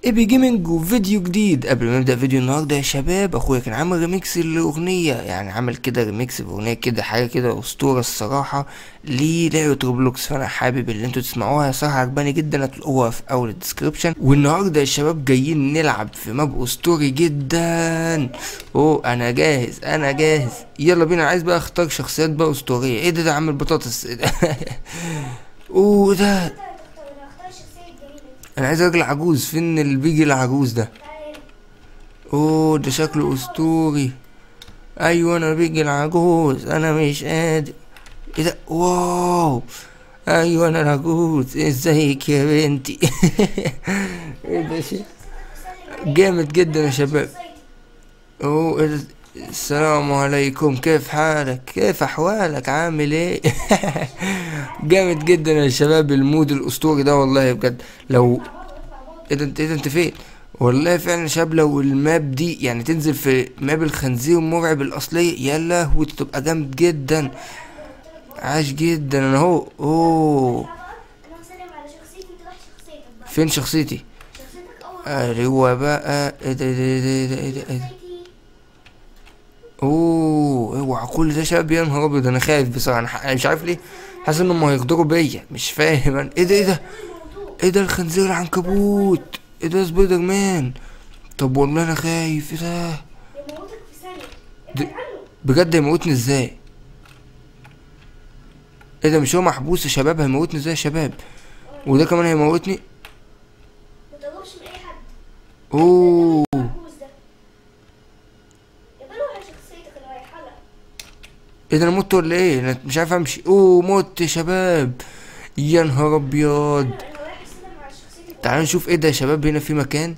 ايبي جيمنج وفيديو جديد قبل ما نبدا فيديو النهارده يا شباب اخويا كان عامل ريميكس للاغنيه يعني عمل كده ريميكس باغنيه كده حاجه كده اسطوره الصراحه للعبه روبلوكس فانا حابب ان انتوا تسمعوها صراحه عجباني جدا هتلاقوها في اول الديسكربشن والنهارده يا شباب جايين نلعب في ماب اسطوري جدا اوه انا جاهز انا جاهز يلا بينا عايز بقى اختار شخصيات بقى اسطوريه ايه ده ده عامل بطاطس إيه ده؟ اوه ده تختار الشخصية الجميلة دي انا عايز راجل عجوز فين اللي بيجي العجوز ده تعالى هنا اوه ده شكله اسطوري ايوه انا بيجي العجوز انا مش قادر ايه ده واو ايوه انا العجوز ازيك يا بنتي ايه ده شيء جامد جدا يا شباب شخصيتي اوه إيه ده؟ السلام عليكم كيف حالك كيف احوالك عامل ايه جامد جدا يا شباب المود الاسطوري ده والله بجد لو ايه ده انت ايه ده انت فين والله فعلا يا شباب لو الماب دي يعني تنزل في ماب الخنزير المرعب الاصلية يا لهوي تبقى جامد جدا عاش جدا انا اهو اوه انا هسلم على شخصيتي انت راح شخصيتك بقى فين شخصيتي شخصيتك اول ايوه بقى ايه ده ايه ده ايه ده ايه ده ايه ده شخصيتي اوه اوعى كل ده يا شباب يا نهار ابيض انا خايف بصراحه انا ح- أنا مش عارف ليه حاسس انهم هيغدروا بيا مش فاهم أنا. ايه ده ايه ده ايه ده الخنزير العنكبوت ايه ده سبايدر مان طب والله انا خايف ايه ده يموتك في ثانية د- ابعد عنه بجد هيموتني ازاي ايه ده مش هو محبوس يا شباب هيموتني ازاي يا شباب وده كمان هيموتني ما تقربش من اي حد اوه العجوز ده يبقى روح على شخصيتك اللي رايحة لها ايه ده انا مت ولا ايه انا مش عارف امشي اوه مت يا شباب يا نهار ابيض انا رايح اسلم على شخصيتي تعالوا نشوف ايه ده يا شباب هنا في مكان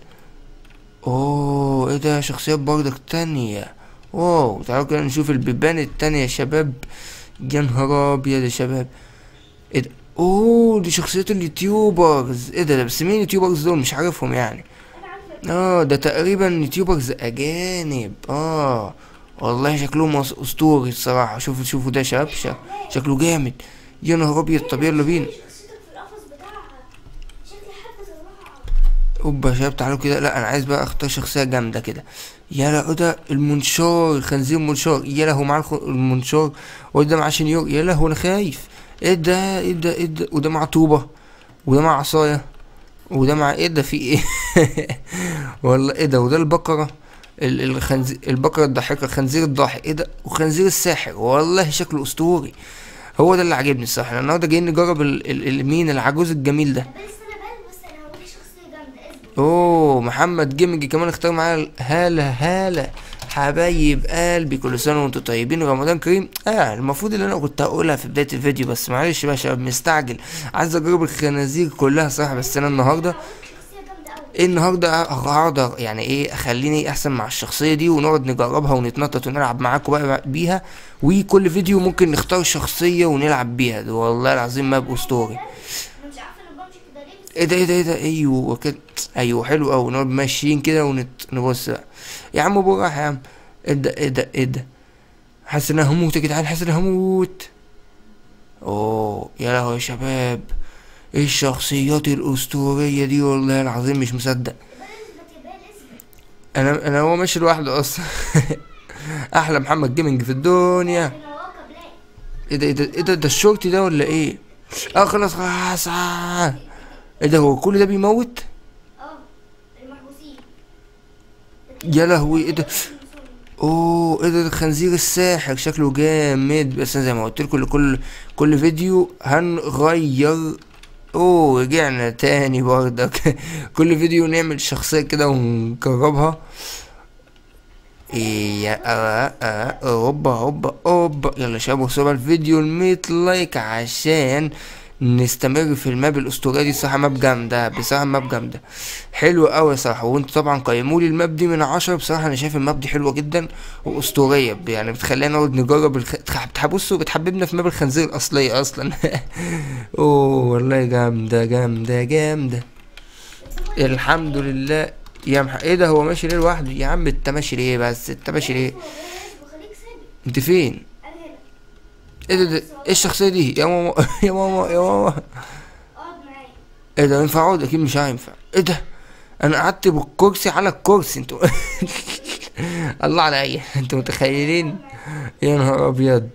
اوه ايه ده شخصيات برضك تانية واو تعالوا كده نشوف البيبان التانية يا شباب يا نهار ابيض يا شباب ايه ده اوه دي شخصيات اليوتيوبرز ايه ده, ده بس مين اليوتيوبرز دول مش عارفهم يعني انا عارفة اه ده تقريبا يوتيوبرز اجانب اه والله شكلهم أس- اسطوري الصراحة شوفوا شوفوا ده شاب شا- شكله جامد يا نهار ابيض طب يلا بينا شخصيتك في القفص بتاعها شكلي حابة تطلعها اوبا يا شباب تعالوا كده لا انا عايز بقى اختار شخصيه جامده كده يا لا ده المنشار خنزير منشار يا له معاه الخ- المنشار وده معاه شنيور يا له انا خايف ايه ده ايه ده ايه ده وده مع طوبه وده مع عصايه وده مع ايه ده في ايه والله ايه ده وده البقره ال- الخنزير البقره الضاحكه خنزير الضاحك ايه ده وخنزير الساحر والله شكله اسطوري هو ده اللي عاجبني الصراحه احنا النهارده جايين نجرب ال- ال- ال- مين العجوز الجميل ده بس انا بال بس انا هوريك شخصية جامدة اصبر اوه محمد جيمنج كمان اختار معايا هلا هلا حبايب قلبي كل سنه وانتم طيبين رمضان كريم اه المفروض ان انا كنت هقولها في بدايه الفيديو بس معلش بقى يا شباب مستعجل عايز اجرب الخنازير كلها صراحه بس انا النهارده شخصية جامدة اوي ايه النهارده هقعد يعني ايه اخليني احسن مع الشخصيه دي ونقعد نجربها ونتنطط ونلعب معاكم بقى بيها وكل فيديو ممكن نختار شخصيه ونلعب بيها ده والله العظيم ما اسطوري انا مش عارفة انا بمشي كده ليه بس ايه ده ايه ده ايه ده ايوه كده ايوه حلو قوي نقعد ماشيين كده ونبص بقى يا عم بالراحه يا عم ايه ده ايه ده ايه ده حاسس ان انا هموت يا جدعان حاسس ان انا هموت اوه يا لهوي يا شباب ايه الشخصيات الاسطوريه دي والله العظيم مش مصدق يبقى اثبت يبقى اثبت انا انا هو ماشي لوحده اصلا احلى محمد جيمنج في الدنيا انا وراك بلاقي ايه ده ايه ده ايه ده ده الشورتي ده ولا ايه اه خلاص خلاص آه. ايه ده هو كل ده بيموت اه المحبوسين يا لهوي ايه ده اوه ايه ده الخنزير الساحر شكله جامد بس أنا زي ما قلت لكم لكل كل فيديو هنغير اوه رجعنا تاني برضك كل فيديو نعمل شخصية كده ونجربها إيه يا آه آه اوبا اوبا اوبا يلا يا شباب وصلوا بقى الفيديو الميت لايك عشان نستمر في الماب الاسطوريه دي صراحه ماب جامده بصراحه ماب جامده حلو قوي صراحه وانتوا طبعا قيموا لي الماب دي من عشرة بصراحه انا شايف الماب دي حلوه جدا واسطوريه يعني بتخلينا نقعد نجرب الخ... تح- بصوا بتحببنا في ماب الخنزير الاصليه اصلا اوه والله جامده جامده جامده الحمد لله يا مح... ايه ده هو ماشي ليه لوحده يا عم انت ماشي ليه بس انت ماشي ليه وخليك ثابت انت فين انا هنا ايه ده, ده ايه الشخصيه دي يا ماما يا ماما يا ماما اقعد معايا ايه ده ينفع اقعد اكيد مش هينفع ايه ده انا قعدت بالكرسي على الكرسي انتوا الله عليا انتوا متخيلين يا نهار ابيض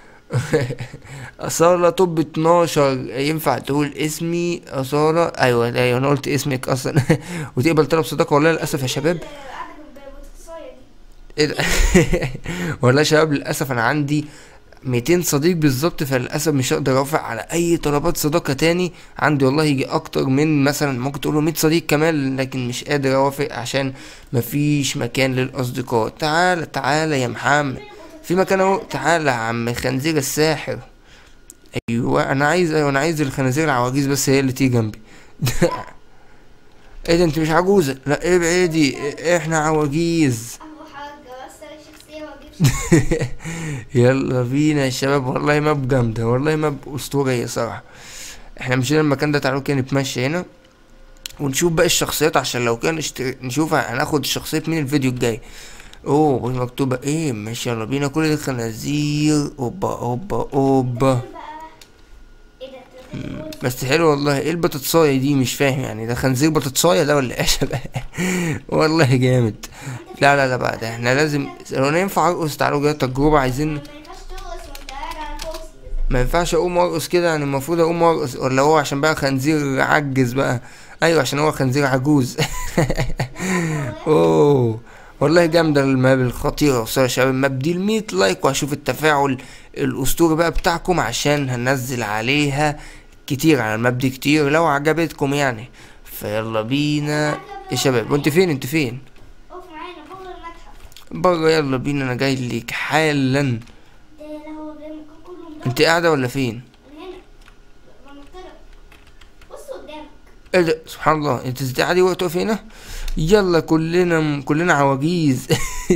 أصالة توب 12 ينفع تقول اسمي أصالة أيوة أيوة أنا قلت اسمك أصلا وتقبل طلب صداقة والله للأسف يا شباب قاعدة بالبوتقصاية دي ايه ده والله يا شباب للاسف انا عندي 200 صديق بالظبط فللاسف مش هقدر اوافق على اي طلبات صداقه تاني عندي والله يجي اكتر من مثلا ممكن تقولوا 100 صديق كمان لكن مش قادر اوافق عشان مفيش مكان للاصدقاء تعال تعال يا محمد في مكان اهو تعال يا عم خنزير الساحر ايوه انا عايز ايوه انا عايز الخنازير العواجيز بس هي اللي تيجي جنبي ايه ده انت مش عجوزه لا ايه بعيدي احنا عواجيز أبو حاجة بس أنا شخصية وأجيب يلا بينا يا شباب والله ماب جامدة والله ماب أسطورية صراحة احنا مشينا المكان ده تعالوا كده نتمشى هنا ونشوف باقي الشخصيات عشان لو كان اشتر... نشوف هناخد شخصية مين الفيديو الجاي اوه مكتوبة ايه ماشي يلا بينا كل دي خنازير اوبا اوبا اوبا بقى إيه ده؟ تلاتة بس حلو والله ايه البطاطساية دي مش فاهم يعني ده خنزير بطاطساية ده ولا ايه يا شباب والله جامد لا لا لا بقى ده احنا لازم لو أنا ينفع ارقص تعالوا كده تجربة عايزين ما ينفعش ترقص وأنت قاعد على كرسي ما ينفعش اقوم ارقص كده يعني المفروض اقوم ارقص ولا هو عشان بقى خنزير عجز بقى ايوه عشان هو خنزير عجوز اوه والله جامده الماب الخطيره بصراحه يا شباب الماب دي ال 100 لايك وهشوف التفاعل الاسطوري بقى بتاعكم عشان هنزل عليها كتير على الماب دي كتير لو عجبتكم يعني فيلا بينا يا شباب وانت فين انت فين اقف معانا بره المتحف بره يلا بينا انا جاي لك حالا ده لا هو ده المكان كله مدور انت قاعده ولا فين من هنا بنطلع بص قدامك ايه ده سبحان الله انت ازاي عادي وقت واقف هنا يلا كلنا كلنا عواجيز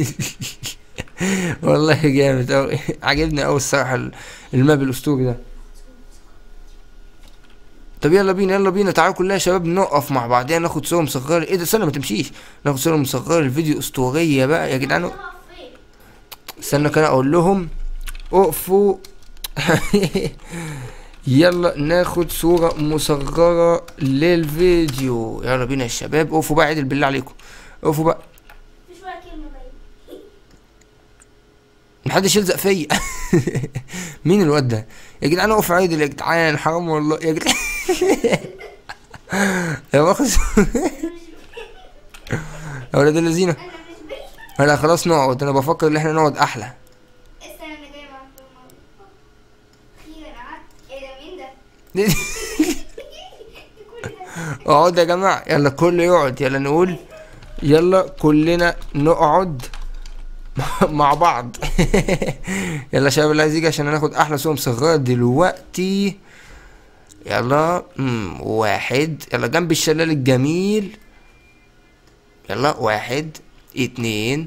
والله جامد اوي عجبني اوي الصراحه ال- الماب الاسطوري ده طب يلا بينا يلا بينا تعالوا كلنا يا شباب نقف مع بعضينا ناخد صور مصغره ايه ده استنى ما تمشيش ناخد صور مصغره الفيديو اسطوريه بقى يا جدعان هقف فين استنى كده اقول لهم اقفوا يلا ناخد صورة مصغرة للفيديو يلا بينا يا شباب اقفوا بقى عدل بالله عليكم اقفوا بقى مفيش ولا كلمة باينة محدش يلزق فيا مين الواد ده يا جدعان اقف عدل يا جدعان حرام والله يا جدعان يا مؤاخذة يا ولاد الذين أنا مش باين لا خلاص نقعد انا بفكر ان احنا نقعد احلى استنى أنا جاي معاك في الموضوع أخيرا قعدت إيه ده مين ده؟ كل ده اقعد يا جماعة يلا كله يقعد يلا نقول يلا كلنا نقعد مع بعض يلا يا شباب اللي عايز يجي عشان هناخد احلى صورة مصغرة دلوقتي يلا مم. واحد يلا جنب الشلال الجميل يلا واحد اتنين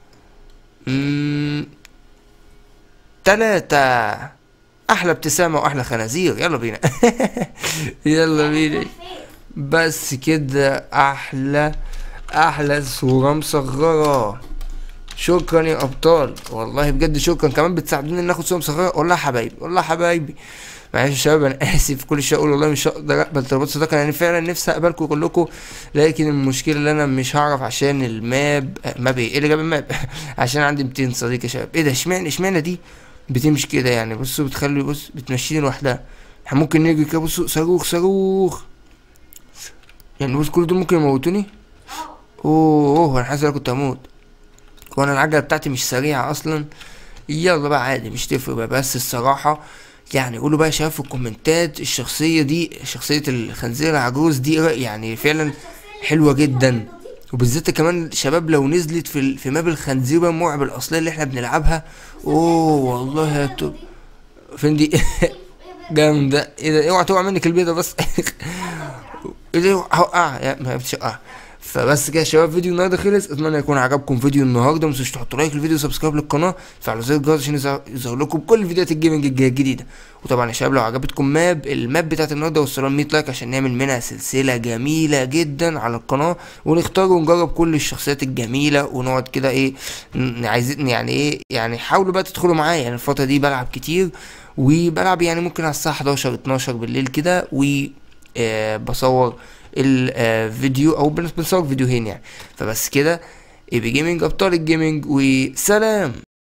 مم. تلاتة احلى ابتسامة واحلى خنازير يلا بينا يلا بينا فين؟ بس كده احلى احلى صورة مصغرة شكرا يا ابطال والله بجد شكرا كمان بتساعدوني ان اخد صورة مصغرة والله يا حبايبي والله يا حبايبي معلش يا شباب انا اسف كل شويه اقول والله مش هقدر اقبل طلبات صداقه يعني فعلا نفسي اقبلكم كلكم لكن المشكله ان انا مش هعرف عشان الماب آه، ماب ايه إيه اللي جاب الماب عشان عندي 200 صديق يا شباب ايه ده اشمعنى اشمعنى دي بتمشي كده يعني بصوا بتخلي بص بتمشيني لوحدها احنا ممكن نجري كده بصوا صاروخ صاروخ يعني بص كل دول ممكن يموتوني اه اوه اوه انا حاسس ان انا كنت هموت وانا العجله بتاعتي مش سريعه اصلا يلا بقى عادي مش تفرق بقى بس الصراحه يعني قولوا بقى يا شباب في الكومنتات الشخصيه دي شخصيه الخنزير العجوز دي رأي- يعني فعلا حلوه جدا وبالذات كمان شباب لو نزلت في ال- في ماب الخنزير المرعب الاصليه اللي احنا بنلعبها اوه والله يا تو فين دي جامده ايه ده اوعى تقع منك البيضه بس ايه ده هوقع يا ما عرفتش اوقع فبس كده يا شباب فيديو النهارده خلص اتمنى يكون عجبكم فيديو النهارده متنسوش تحطوا لايك للفيديو وسبسكرايب للقناه فعلوا زر الجرس عشان يظهر يظهر لكم كل فيديوهات الجيمنج الج- الجديده وطبعا يا شباب لو عجبتكم ماب الماب بتاعت النهارده وصلوا 100 لايك عشان نعمل منها سلسله جميله جدا على القناه ونختار ونجرب كل الشخصيات الجميله ونقعد كده ايه ن- عايزين يعني ايه يعني حاولوا بقى تدخلوا معايا يعني الفتره دي بلعب كتير وبلعب يعني ممكن على الساعه 11 12 بالليل كده و آه، بصور الفيديو او بنصور فيديوهين يعني فبس كده اي بي جيمنج ابطال الجيمنج وسلام